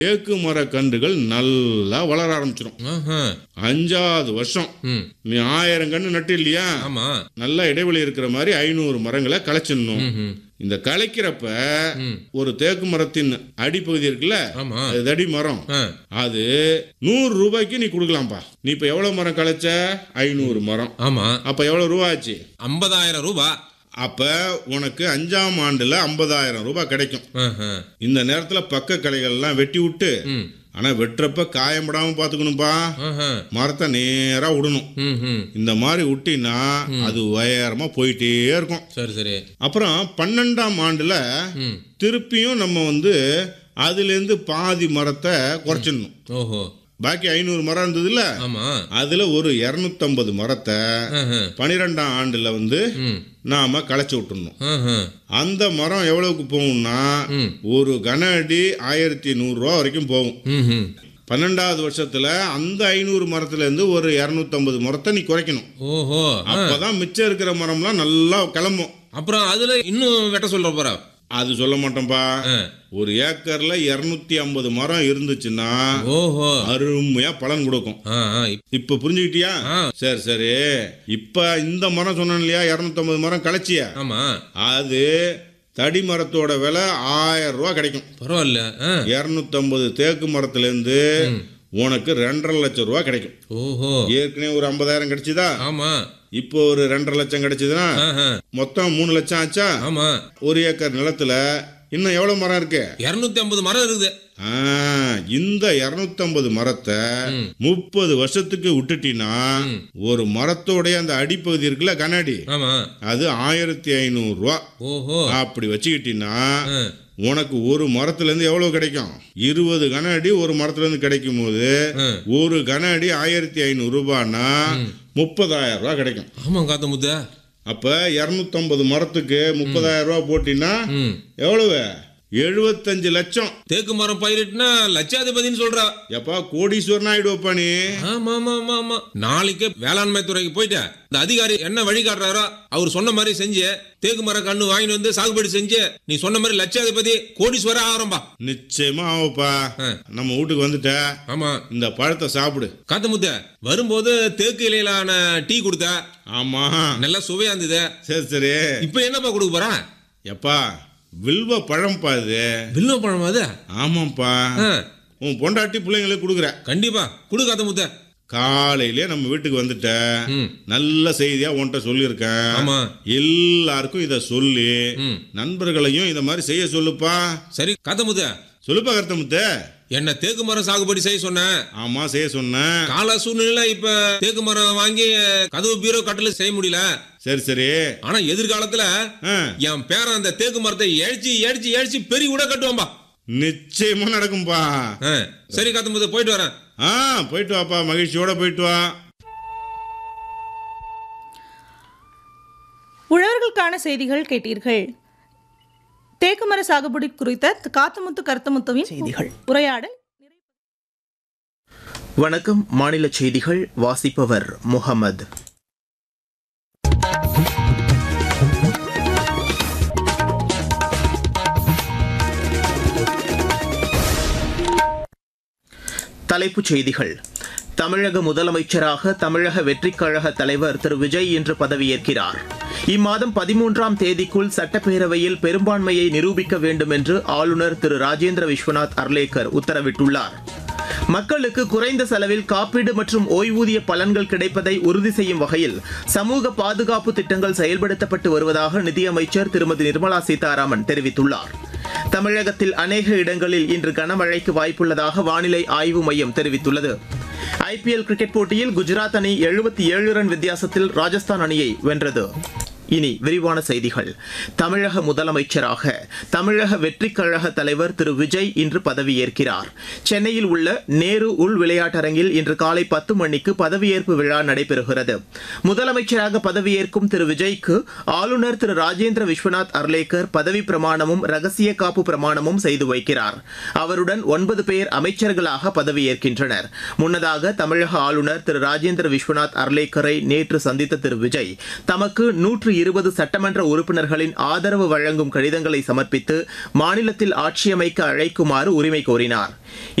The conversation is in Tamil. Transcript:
தேக்கு மர கன்றுகள் நல்லா வளர ஆரம்பிச்சிடும் ஆஹா. அஞ்சாவது வருஷம் ம் நீ ஆயிரம் கன்று நட்டு இல்லையா ஆமா நல்ல இடைவெளி இருக்கிற மாதிரி ஐநூறு மரங்களை களைச்சிடணும் ம்ஹும். இந்த களைக்கிறப்ப ம். ஒரு தேக்கு மரத்தின் அடிப்பகுதி இருக்குல்ல ஆமா அது தடி மரம் ஆ. அது நூறு ரூபாய்க்கு நீ கொடுக்கலாம்ப்பா நீ இப்ப எவ்வளவு மரம் களைச்ச ஐநூறு மரம் ஆமா அப்ப எவ்வளவு ரூபா ஆச்சு ஐம்பதாயிரம் ரூபாய் அப்ப உனக்கு அஞ்சாம் ஆண்டுல ஐம்பதாயிரம் ரூபாய் கிடைக்கும் ஆஹா. இந்த நேரத்துல பக்க களைகள்லாம் வெட்டி விட்டு ம் ஆனா வெட்டுறப்ப காயப்படாம பாத்துக்கணும்பா ஆஹா. மரத்தை நேரா விடணும் ம்ஹும். இந்த மாதிரி விட்டினா அது உயரமா போயிட்டே இருக்கும் சரி சரி அப்புறம் பன்னெண்டாம் ஆண்டுல ம் திருப்பியும் நம்ம வந்து அதுலேருந்து பாதி மரத்தை குறைச்சிடணும் ஓஹோ பாக்கி ஐநூறு மரம் இருந்ததுல ஆமா அதுல ஒரு இரநூத்தம்பது மரத்தை ஆஹா. பனிரெண்டாம் ஆண்டுல வந்து ம் நாம களைச்சி விட்டுறணும் ஆஹா. அந்த மரம் எவ்வளவுக்கு போகும்னா ம். ஒரு கன அடி ஆயிரத்தி நூறுரூவா வரைக்கும் போகும் ம்ஹும். பன்னெண்டாவது வருஷத்துல அந்த ஐநூறு மரத்துல இருந்து ஒரு இரநூத்தம்பது மரத்தை நீ குறைக்கணும் ஓஹோ ஆ. அப்பதான் மிச்சம் இருக்கிற மரம்லாம் நல்லா கிளம்பும் அப்புறம் அதுல இன்னும் வெட்ட சொல்ற போற அது சொல்ல மாட்டோம்பா ஆ. ஒரு ஏக்கர்ல இருநூத்தி ஐம்பது மரம் இருந்துச்சுன்னா ஓஹோ அருமையா பலன் கொடுக்கும் ஆ, ஆ. இப்ப புரிஞ்சுக்கிட்டியா ஆ. சரி சரி இப்ப இந்த மரம் சொன்னேன் இல்லையா இரநூத்தம்பது மரம் களைச்சிய ஆமா அது தடி மரத்தோட விலை ஆயிரம் ரூபாய் கிடைக்கும் பரவாயில்ல ஆ. இரநூத்தம்பது தேக்கு மரத்துல இருந்து உனக்கு ரெண்டரை லட்சம் ரூபாய் கிடைக்கும் ஓஹோ ஏற்கனவே ஒரு ஐம்பதாயிரம் கிடைச்சுதா ஆமா இப்போ ஒரு ரெண்டரை லட்சம் கிடைச்சதுன்னா ஆஹா. மொத்தம் மூணு லட்சம் ஆச்சா ஆமா ஒரு ஏக்கர் நிலத்துல இன்னும் எவ்வளவு மரம் இருக்கு இருநூத்தி ஐம்பது மரம் இருக்குது ஆ, இந்த 250 மரத்தை முப்பது வருஷத்துக்கு விட்டுட்டீங்கன்னா ஒரு மரத்தோடைய அந்த அடிப்பகுதி இருக்குல்ல கண்ணாடி ஆமா அது ஆயிரத்தி ஐநூறு ரூபா ஓஹோ அப்படி வச்சுக்கிட்டீங்கன்னா ஆ. உனக்கு ஒரு மரத்துல இருந்து எவ்வளவு கிடைக்கும் இருபது கன அடி ஒரு மரத்துல இருந்து கிடைக்கும் போது ஆ. ஒரு கன அடி ஆயிரத்தி ஐநூறு ரூபான்னா முப்பதாயிரம் ரூபாய் கிடைக்கும் ஆமா காத்த முத்த அப்ப 250 மரத்துக்கு முப்பதாயிரம் ரூபாய் போட்டீங்கன்னா ம் எவ்வளவு எழுபத்தஞ்சு லட்சம் தேக்கு மரம் பயிரிட்டுனா லட்சாதிபதினு சொல்றா எப்பா கோடீஸ்வரன் ஆயிடுவப்பா நீ ஆமா ஆமா ஆமா ஆமா நாளைக்கே வேளாண்மை துறைக்கு போயிட்டேன் இந்த அதிகாரி என்ன வழி காட்டுறாரோ அவர் சொன்ன மாதிரி செஞ்சு தேக்கு மர கண்ணு வாங்கிட்டு வந்து சாகுபடி செஞ்சு நீ சொன்ன மாதிரி லட்சாதிபதி கோடீஸ்வரர் ஆகிறோம்பா நிச்சயமா ஆவப்பா ஆ. நம்ம வீட்டுக்கு வந்துட்ட ஆமா இந்த பழத்தை சாப்பிடு காத்த முத்த வரும்போது தேக்கு இலையிலான டீ கொடுத்த ஆமா நல்லா சுவையா இருந்தது சரி சரி இப்ப என்னப்பா கொடுக்க போறா எப்பா வில்வ பழம்பா இது வில்வ பழம் அது ஆமாப்பா ஆ, உன் பொண்டாட்டி பிள்ளைங்களுக்கு கொடுக்குற கண்டிப்பா குடு காத்த முத்த காலையிலே நம்ம வீட்டுக்கு வந்துட்ட ம். நல்ல செய்தியா உன்கிட்ட சொல்லியிருக்கேன் ஆமா எல்லாருக்கும் இத சொல்லி ம். நண்பர்களையும் இத மாதிரி செய்ய சொல்லுப்பா சரி காத்த முத்த சொல்லுப்பா கருத்தமுத்து என்ன தேக்கு மரம் சாகுபடி செய்ய சொன்னேன் ஆமா செய்ய சொன்னேன் கால சூழ்நிலை இப்ப தேக்கு மரம் வாங்கி கதவு பீரோ கட்டில செய்ய முடியல சரி சரி ஆனா எதிர்காலத்துல ஆ, என் பேரன் அந்த தேக்கு மரத்தை எழிச்சு எழிச்சு எழிச்சு பெரிய கூட கட்டுவான்பா நிச்சயமா நடக்கும்பா ஆ, சரி காத்தும்போது போயிட்டு வரேன் ஆ போயிட்டு வாப்பா மகிழ்ச்சியோட போயிட்டு வா உழவர்களுக்கான செய்திகள் கேட்டீர்கள் தேக்குமர சாகுபடி குறித்த காத்தமுத்து கருத்தமுத்துவின் செய்திகள். உரையாடல் வணக்கம் மாநில செய்திகள் வாசிப்பவர் முகமது தலைப்புச் செய்திகள் தமிழக முதலமைச்சராக தமிழக வெற்றிக் கழக தலைவர் திரு விஜய் இன்று பதவியேற்கிறார் இம்மாதம் பதிமூன்றாம் தேதிக்குள் சட்டப்பேரவையில் பெரும்பான்மையை நிரூபிக்க வேண்டும் என்று ஆளுநர் திரு ராஜேந்திர விஸ்வநாத் அர்லேக்கர் உத்தரவிட்டுள்ளார் மக்களுக்கு குறைந்த செலவில் காப்பீடு மற்றும் ஓய்வூதிய பலன்கள் கிடைப்பதை உறுதி செய்யும் வகையில் சமூக பாதுகாப்பு திட்டங்கள் செயல்படுத்தப்பட்டு வருவதாக நிதியமைச்சர் திருமதி நிர்மலா சீதாராமன் தெரிவித்துள்ளார் தமிழகத்தில் அநேக இடங்களில் இன்று கனமழைக்கு வாய்ப்புள்ளதாக வானிலை ஆய்வு மையம் தெரிவித்துள்ளது ஐபிஎல் கிரிக்கெட் போட்டியில் குஜராத் அணி எழுபத்தி ஏழு ரன் வித்தியாசத்தில் ராஜஸ்தான் அணியை வென்றது இனி விரிவான செய்திகள் தமிழக முதலமைச்சராக தமிழக வெற்றிக் கழக தலைவர் திரு விஜய் இன்று பதவியேற்கிறார் சென்னையில் உள்ள நேரு உள் விளையாட்டரங்கில் இன்று காலை பத்து மணிக்கு பதவியேற்பு விழா நடைபெறுகிறது முதலமைச்சராக பதவியேற்கும் திரு விஜய்க்கு ஆளுநர் திரு ராஜேந்திர விஸ்வநாத் அர்லேக்கர் பதவி பிரமாணமும் ரகசிய காப்பு பிரமாணமும் செய்து வைக்கிறார் அவருடன் ஒன்பது பேர் அமைச்சர்களாக பதவியேற்கின்றனர் முன்னதாக தமிழக ஆளுநர் திரு ராஜேந்திர விஸ்வநாத் அர்லேக்கரை நேற்று சந்தித்த திரு விஜய் தமக்கு நூற்று இருபது சட்டமன்ற உறுப்பினர்களின் ஆதரவு வழங்கும் கடிதங்களை சமர்ப்பித்து மாநிலத்தில் ஆட்சியமைக்க அழைக்குமாறு உரிமை கோரினார்